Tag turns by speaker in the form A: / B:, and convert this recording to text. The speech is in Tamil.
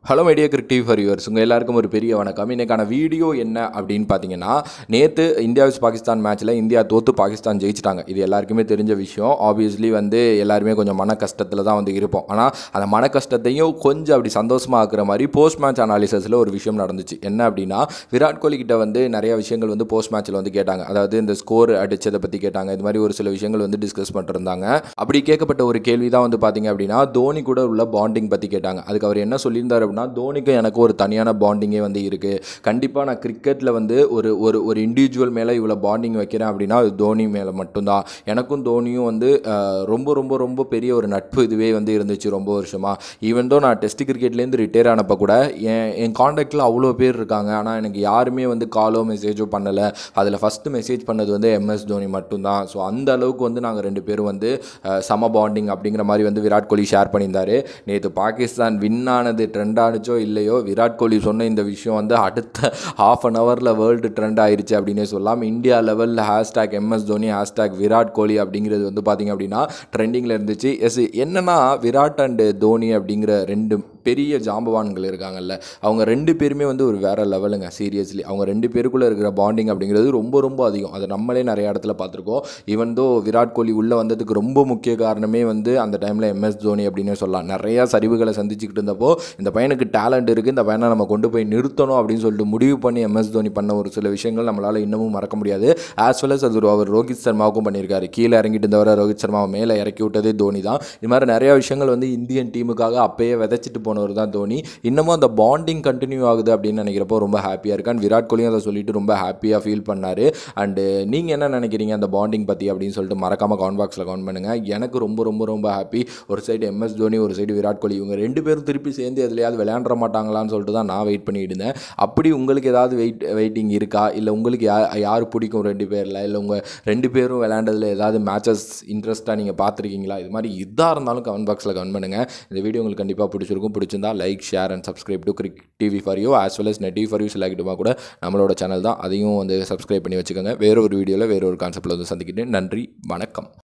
A: hello media cric TV for yours உங்கள் எல்லாருக்கும் ஒரு பெரிய வணக்கம் இன்றைக்கான வீடியோ என்ன அப்படின்னு பார்த்தீங்கன்னா நேற்று இந்தியா vs பாகிஸ்தான் மேட்ச்சில் இந்தியா தோத்து பாகிஸ்தான் ஜெயிச்சிட்டாங்க இது எல்லாருக்குமே தெரிஞ்ச விஷயம் ஆப்வியஸ்லி வந்து எல்லாருமே கொஞ்சம் மன கஷ்டத்தில் தான் வந்து இருப்போம் ஆனால் அந்த மன கஷ்டத்தையும் கொஞ்சம் அப்படி சந்தோஷமாக ஆக்குற மாதிரி போஸ்ட் மேட்ச் அனாலிசிஸில் ஒரு விஷயம் நடந்துச்சு என்ன அப்படின்னா விராட் கோலி கிட்ட வந்து நிறைய விஷயங்கள் வந்து போஸ்ட் மேட்ச்சில் வந்து கேட்டாங்க அதாவது இந்த ஸ்கோர் அடிச்சதை பற்றி கேட்டாங்க இது மாதிரி ஒரு சில விஷயங்கள் வந்து டிஸ்கஸ் பண்ணிருந்தாங்க அப்படி கேட்கப்பட்ட ஒரு கேள்வி தான் வந்து பார்த்தீங்க அப்படின்னா தோனி கூட உள்ள பாண்டிங் பற்றி கேட்டாங்க அதுக்கு அவர் என்ன சொல்லியிருந்தார் அப்படின்னா தோனிக்கும் எனக்கு ஒரு தனியான பாண்டிங்கே வந்து இருக்குது கண்டிப்பாக நான் கிரிக்கெட்டில் வந்து ஒரு ஒரு ஒரு இண்டிவிஜுவல் மேலே இவ்வளோ பாண்டிங் வைக்கிறேன் அப்படின்னா அது தோனி மேலே மட்டும்தான் எனக்கும் தோனியும் வந்து அஹ், ரொம்ப ரொம்ப ரொம்ப பெரிய ஒரு நட்பு இதுவே வந்து இருந்துச்சு ரொம்ப வருஷமாக ஈவன் தோ நான் டெஸ்ட் கிரிக்கெட்லேருந்து ரிட்டையர் ஆனப்போ கூட என் என் காண்டாக்டில் அவ்வளோ பேர் இருக்காங்க ஆனால் எனக்கு யாருமே வந்து காலோ மெசேஜோ பண்ணலை அதில் ஃபஸ்ட்டு மெசேஜ் பண்ணது வந்து எம்எஸ் தோனி மட்டும்தான் ஸோ அந்த அளவுக்கு வந்து நாங்கள் ரெண்டு பேரும் வந்து அஹ், சம பாண்டிங் அப்படிங்கிற மாதிரி வந்து விராட் கோலி ஷேர் பண்ணியிருந்தாரு நேற்று பாகிஸ்தான் வின் ஆனது ட்ரெண்ட் ஆனுச்சோ இல்லையோ விராட் கோலி சொன்ன இந்த விஷயம் வந்து அடுத்த ஹாஃப் அன் ஹவரில் வேர்ல்டு ட்ரெண்ட் ஆயிருச்சு அப்படின்னே சொல்லலாம் இந்தியா லெவலில் hashtag MS Dhoni hashtag Virat Kohli அப்படிங்கிறது வந்து பார்த்திங்க அப்படின்னா ட்ரெண்டிங்கில் இருந்துச்சு எஸ் என்னன்னா விராட் அண்டு தோனி அப்படிங்கிற ரெண்டு பெரிய ஜாம்பவான்கள் இருக்காங்கல்ல அவங்க ரெண்டு பேருமே வந்து ஒரு வேற லெவலுங்க சீரியஸ்லி அவங்க ரெண்டு பேருக்குள்ளே இருக்கிற பாண்டிங் அப்படிங்கிறது ரொம்ப ரொம்ப அதிகம் அதை நம்மளே நிறைய இடத்துல பார்த்துருக்கோம் ஈவன் தோ விராட் கோலி உள்ளே வந்ததுக்கு ரொம்ப முக்கிய காரணமே வந்து அந்த டைமில் எம்எஸ் தோனி அப்படின்னே சொல்லலாம் நிறையா சரிவுகளை சந்திச்சுக்கிட்டு இருந்தப்போ இந்த பையனுக்கு டேலண்ட் இருக்குது இந்த பையனை நம்ம கொண்டு போய் நிறுத்தணும் அப்படின்னு சொல்லிட்டு முடிவு பண்ணி எம்எஸ் தோனி பண்ண ஒரு சில விஷயங்கள் நம்மளால் இன்னமும் மறக்க முடியாது ஆஸ் வெல் அஸ் அது ஒரு அவர் ரோஹித் சர்மாவுக்கும் பண்ணியிருக்காரு கீழே இறங்கிட்டு இருந்தவரை ரோஹித் சர்மாவை மேலே இறக்கி விட்டதே தோனி தான் இது மாதிரி நிறையா விஷயங்கள் வந்து இந்தியன் டீமுக்காக அப்பயே விதைச்சிட்டு போனவர் தான் தோனி இன்னமும் அந்த பாண்டிங் கண்டினியூ ஆகுது அப்படின்னு நினைக்கிறப்போ ரொம்ப ஹாப்பியாக இருக்கு அண்ட் விராட் கோலியும் அதை சொல்லிட்டு ரொம்ப ஹாப்பியாக ஃபீல் பண்ணார் அண்டு நீங்கள் என்ன நினைக்கிறீங்க அந்த பாண்டிங் பற்றி அப்படின்னு சொல்லிட்டு மறக்காமல் கமெண்ட் பாக்ஸில் கமெண்ட் பண்ணுங்கள் எனக்கு ரொம்ப ரொம்ப ரொம்ப ஹாப்பி ஒரு சைடு எம்எஸ் தோனி ஒரு சைடு விராட் கோலி இவங்க ரெண்டு பேரும் திருப்பி சேர்ந்து எதுலையாவது விளையாண்டுற மாட்டாங்களான்னு சொல்லிட்டு தான் நான் வெயிட் பண்ணிட்டு இருந்தேன் அப்படி உங்களுக்கு ஏதாவது வெயிட் வெயிட்டிங் இருக்கா இல்லை உங்களுக்கு யா யார் பிடிக்கும் ரெண்டு பேரில் இல்லை உங்கள் ரெண்டு பேரும் விளையாண்டதில் ஏதாவது மேட்சஸ் இன்ட்ரெஸ்ட்டாக நீங்கள் பார்த்துருக்கீங்களா இது மாதிரி இதாக இருந்தாலும் கமெண்ட் பாக்ஸில் கமெண்ட் பண்ணுங்கள் இந்த வீடியோ உங்களுக்கு கண்டிப்பாக பிடிச்சிருக்கும் பிடிச்சிருந்தா like share and subscribe to cric TV for you as well as net TV for you செலக்டுமா கூட நம்மளோட சேனல் தான் அதையும் வந்து சப்ஸ்கிரைப் பண்ணி வச்சுக்கோங்க வேற ஒரு வீடியோவில் வேற ஒரு கான்செப்ட்டில் வந்து சந்திக்கிட்டேன் நன்றி வணக்கம்